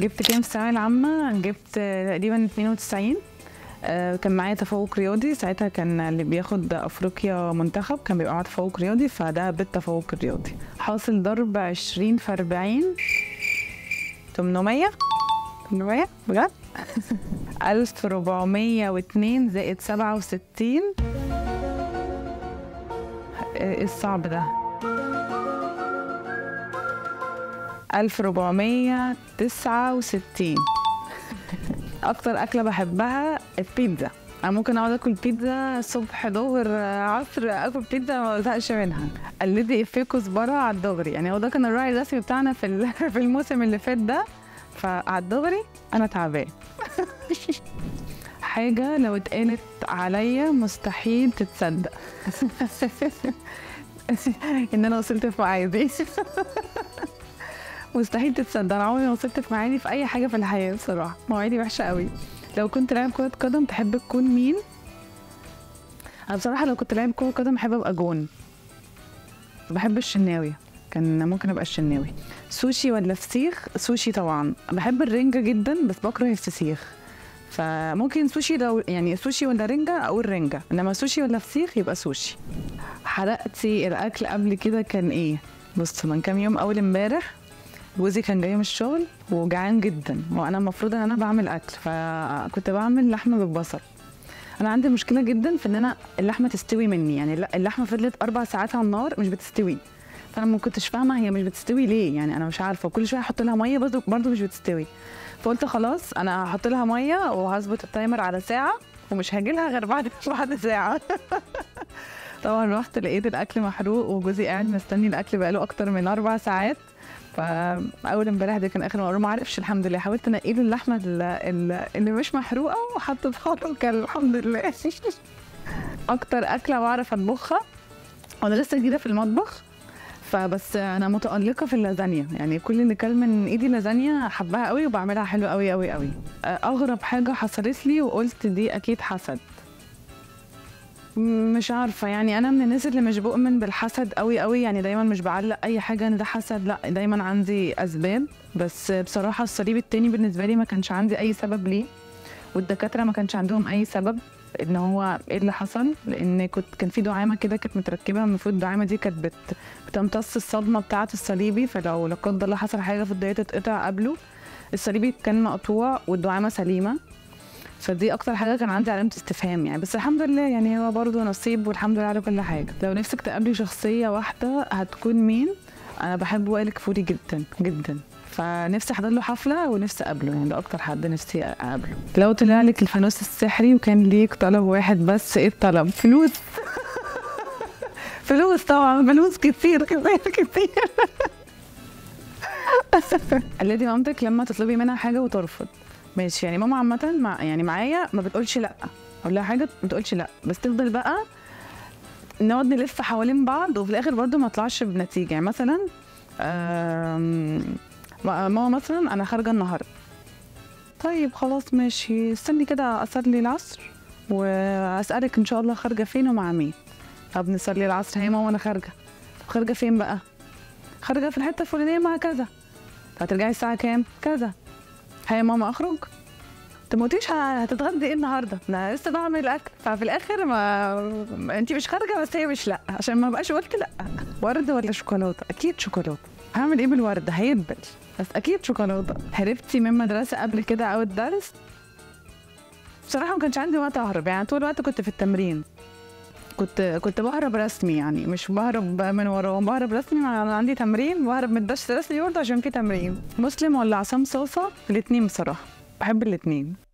جبت كام في الثانويه العامه جبت آه، تقريبا 92 آه، كان معايا تفوق رياضي ساعتها كان اللي بياخد افريقيا منتخب كان بيبقى معاه تفوق رياضي فده بالتفوق الرياضي حاصل ضرب 20 في 40 800 800 بجد 1402 زائد 67 ايه الصعب ده 1469 اكتر اكله بحبها البيتزا انا ممكن اقعد اكل بيتزا صبح ظهر عصر اكل بيتزا ما بزهقش منها قلدي افيه كزبره على الدغري يعني هو ده كان الراعي الرسمي بتاعنا في ال- في الموسم اللي فات ده فعلى الدغري انا تعبان حاجه لو اتقالت عليا مستحيل تتصدق ان انا وصلت في ميعادي مستحيل تتصدق انا عمري ما وصلت في ميعادي في اي حاجه في الحياه بصراحه مواعيدي وحشه قوي لو كنت لاعب كره قدم تحب تكون مين انا بصراحه لو كنت لاعب كره قدم احب ابقى جون بحب الشناوي كان ممكن ابقى الشناوي سوشي ولا فسيخ سوشي طبعا بحب الرنجة جدا بس بكره الفسيخ فممكن سوشي لو يعني سوشي ولا رنجة اقول رنجة انما سوشي ولا فسيخ يبقى سوشي حرقتي الاكل قبل كده كان ايه بص من كام يوم اول امبارح جوزي كان جاي من الشغل وجعان جدا وانا المفروض ان انا بعمل اكل فكنت بعمل لحمه بالبصل انا عندي مشكله جدا في ان انا اللحمه تستوي مني يعني لا- اللحمه فضلت اربع ساعات على النار مش بتستوي فانا ما كنتش فاهمه هي مش بتستوي ليه يعني انا مش عارفه وكل شويه احط لها ميه برضه برضه مش بتستوي فقلت خلاص انا هحط لها ميه وهظبط التايمر على ساعه ومش هاجي لها غير بعد بعد ساعه طبعا رحت لقيت الاكل محروق وجوزي قاعد مستني الاكل بقاله اكتر من اربع ساعات فاول امبارح ده كان اخر مره ما عرفش الحمد لله حاولت انقي له اللحمه ال- ال- اللي مش محروقه وحطيتها له كان الحمد لله اكتر اكله بعرف اطبخها وانا لسه جديده في المطبخ فبس انا متالقه في اللازانيا يعني كل اللي كل من ايدي لازانيا حبها قوي وبعملها حلو قوي قوي قوي اغرب حاجه حصلت لي وقلت دي اكيد حسد مش عارفة يعني أنا من الناس اللي مش بؤمن بالحسد قوي قوي يعني دايما مش بعلق أي حاجة إن ده حسد لا دايما عندي أسباب بس بصراحة الصليب التاني بالنسبة لي ما كانش عندي أي سبب ليه والدكاترة ما كانش عندهم أي سبب إن هو إيه اللي حصل لأن كنت كان في دعامة كده كانت متركبة المفروض الدعامة دي كانت بت بتمتص الصدمة بتاعة الصليبي فلو لا قدر الله حصل حاجة في الداية تتقطع قبله الصليبي كان مقطوع والدعامة سليمة فدي اكتر حاجه كان عندي علامه استفهام يعني بس الحمد لله يعني هو برضه نصيب والحمد لله على كل حاجه لو نفسك تقابلي شخصيه واحده هتكون مين انا بحب وائل كفوري جدا جدا فنفسي احضر له حفله ونفسي اقابله يعني ده اكتر حد نفسي اقابله لو طلع لك الفانوس السحري وكان ليك طلب واحد بس ايه الطلب فلوس فلوس طبعا فلوس كتير كتير كتير قلدي مامتك لما تطلبي منها حاجه وترفض ماشي يعني ماما عامة مع يعني معايا ما بتقولش لا اقول لها حاجة ما بتقولش لا بس تفضل بقى نقعد نلف حوالين بعض وفي الاخر برضو ما طلعش بنتيجة يعني مثلا آم، ماما مثلا انا خارجة النهاردة طيب خلاص ماشي استني كده اصلي العصر واسألك ان شاء الله خارجة فين ومع مين طب نصلي العصر هي ماما انا خارجة طب خارجة فين بقى خارجة في الحتة الفلانية مع كذا هترجعي الساعة كام كذا هي يا ماما اخرج انت ما قلتيش ه- هتتغدي ايه النهارده انا لسه بعمل اكل ففي الاخر ما, ما انت مش خارجه بس هي مش لا عشان ما بقاش قلت لا ورد ولا شوكولاته اكيد شوكولاته هعمل ايه بالورد هيدبل بس اكيد شوكولاته هربتي من مدرسه قبل كده او الدرس بصراحه ما كانش عندي وقت اهرب يعني طول الوقت كنت في التمرين كنت كنت بهرب رسمي يعني مش بهرب من وراهم بهرب رسمي انا عندي تمرين بهرب من الدرس رسمي برضه عشان في تمرين مسلم ولا عصام صوصه الاثنين بصراحه بحب الاثنين